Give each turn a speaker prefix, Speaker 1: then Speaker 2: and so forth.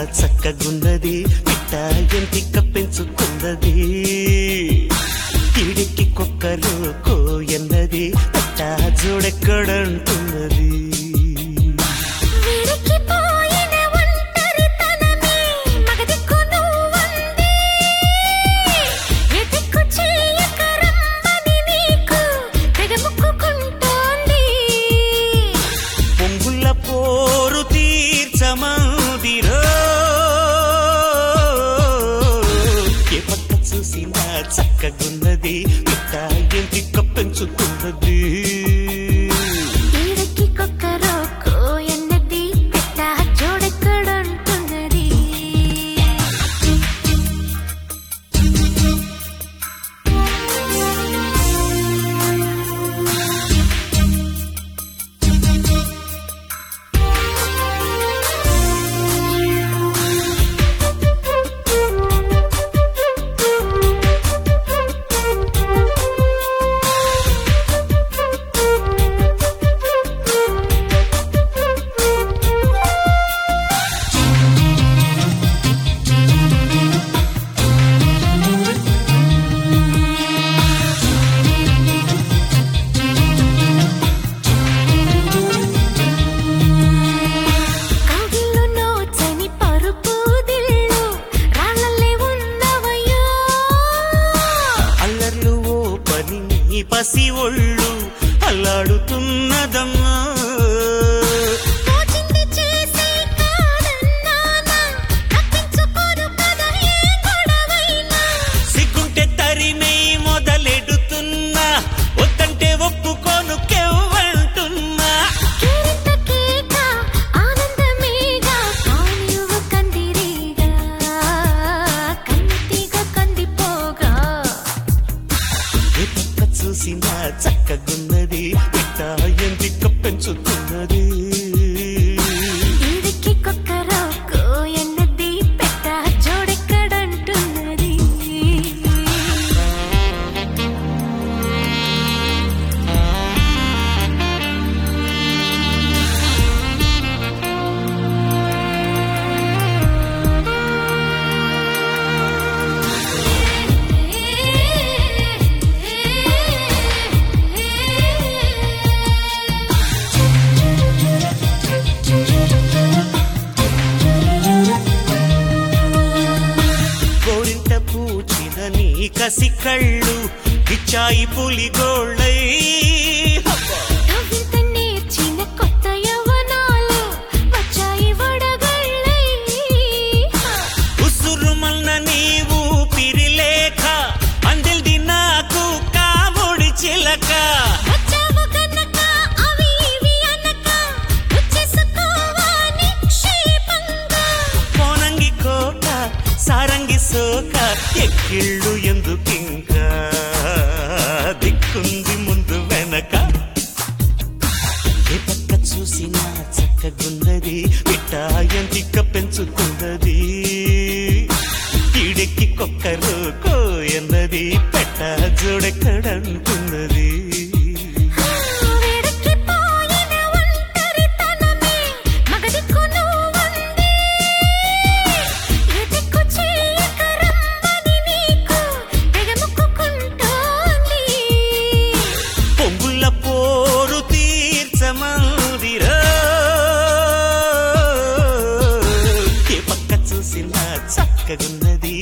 Speaker 1: చక్కగున్నది పిట్ట ఎంటిక పెంచుకున్నది ఈడికి కుక్కరు కోయన్నది పిట్ట జోడెక్కడంటున్నది
Speaker 2: విడికిపోయిన ఒంటరితనమే మగదిక్కు నువ్వంది. ఎదిక్కు చేయక రమ్మని నీకు తెగ మొక్కుకుంటోంది.
Speaker 1: పొంగుల పోరు తీర్చమందిరో ఏ పక్క చూసినా చక్కగున్నది పిట్ట ఎంటిక పెంచుతున్నది
Speaker 2: ఈడకి కొక్కరో కోయన్నది పెట్ట జోడెక్కడంటున్నది కౌగిల్లో నోచని పరుపు దిళ్ళు రాళ్ళల్లే ఉన్నవయ్యో
Speaker 1: అల్లర్లు ఓ పని నీ పసి ఒళ్ళు అల్లాడుతున్నదమ్మా
Speaker 2: తోచింది చేసి కాదన్నానా తప్పించుకోను కదా ఏ గొడవైనా
Speaker 1: సిగ్గుంటే తరిమే మొదలెడుతున్నా వద్దంటే ఒప్పుకోను కెవ్వంటున్నా
Speaker 2: కేరింత కేక ఆనందమేగా కానివ్వు కందిరీగా కన్నీటిగా కందిపోగా
Speaker 1: ఏ పక్క చూసినా చక్కగున్నది పిట్ట ఎంటిక పెంచుతున్నది
Speaker 2: ఈడికి కొక్కరో కోయన్నది పెట్ట జోడెక్కడంటున్నది
Speaker 1: గోరింట పూచిన నీ కసి కళ్ళు ఇచ్చాయి పులిగోళ్ళై
Speaker 2: నవ్వింత నేర్చిన కొత్త యవ్వనాలు వచ్చాయి వడగళ్ళై
Speaker 1: ఉసురుమన్న నీవు పిరిలేఖ అందిల్ది నాకు కాముడి చిలక
Speaker 2: వచ్చావు గనక అవి ఇవి అనక వచ్చేసుకోవా నిక్షేపంగా
Speaker 1: కోనంగి కోక సారంగి సోక ఎక్కిళ్ళు ఎందుకింకా దిక్కుంది ముందు వెనక ఏ పక్క చూసినా చక్కగున్నది పిట్ట ఎంతిక పెంచుతున్నది ఈడెక్కి కొక్కరు కోయన్నది పెట్ట జోడెక్కడంటున్నది
Speaker 2: వేడెక్కిపోయిన ఒంటరితనమే మగదిక్కు నువ్వుంది. ఎదిక్కు చేయక రమ్మని నీకు తెగ మొక్కుకుంటోంది.
Speaker 1: పొంగుల పోరు తీర్చమందిరో ఏ పక్క చూసినా చక్కగున్నది